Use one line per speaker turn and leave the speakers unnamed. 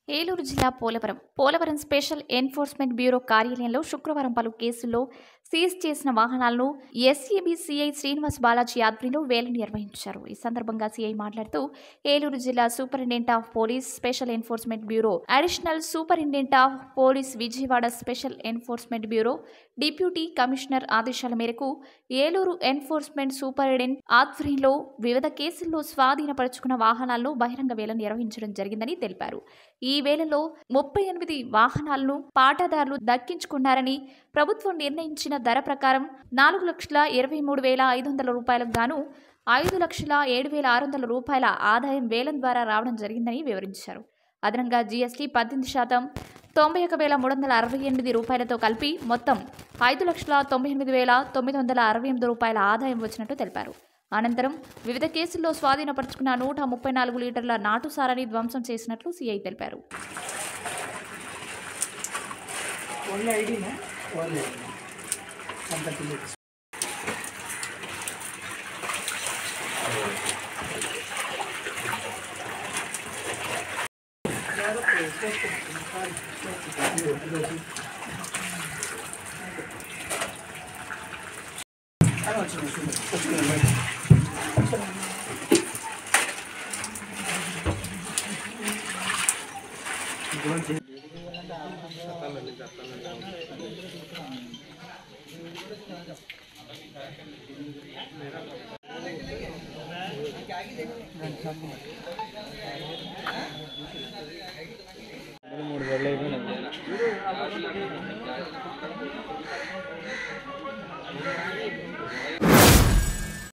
ఏలూరు జిల్లా Polavaram Polavaram special enforcement bureau కార్యాలయంలో శుక్రవారం పలు కేసుల్లో సీజ్ చేసిన వాహనాలను ఎస్ఈబి సిఐ శ్రీనివాస్ బాలాజీ ఆధ్వర్యంలో వేలం నిర్వహించారు ఈ సందర్భంగా సిఐ మాట్లాడుతూ ఏలూరు జిల్లా superintendent of police special enforcement bureau additional superintendent of police Vijayawada special enforcement bureau deputy commissioner ఆదేశాల మేరకు ఏలూరు ఎన్ఫోర్స్మెంట్ సూపరింటెండెంట్ ఆధ్వర్యంలో వివిధ కేసుల్లో స్వాధీనపరుచుకున్న వాహనాలను బహిరంగ వేలం నిర్వహించడం జరిగిందని తెలిపారు ఈ వేలలో ముప్పై ఎనిమిది వాహనాలను పాటాదారులు దక్కించుకున్నారని ప్రభుత్వం నిర్ణయించిన ధర ప్రకారం నాలుగు లక్షల ఇరవై మూడు వేల ఐదు వందల రూపాయలకు గాను ఐదు లక్షల ఏడు వేల ఆరు వందల రూపాయల ఆదాయం వేలం ద్వారా రావడం జరిగిందని వివరించారు అదనంగా జీఎస్టీ పద్దెనిమిది శాతం తొంభై ఒక వేల మూడు వందల అరవై ఎనిమిది రూపాయలతో కలిపి మొత్తం ఐదు లక్షల తొంభై ఎనిమిది వేల తొమ్మిది వందల అరవై ఎనిమిది రూపాయల ఆదాయం వచ్చినట్టు తెలిపారు అనంతరం వివిధ కేసుల్లో స్వాధీనపరుచుకున్న నూట ముప్పై నాలుగు లీటర్ల నాటు సారాన్ని ధ్వంసం చేసినట్లు సీఐ తెలిపారు
ఓన్లీ ఐడినా ఓన్లీ అంత పిల్లలు
మూడు వేలు అయిపోయినాయి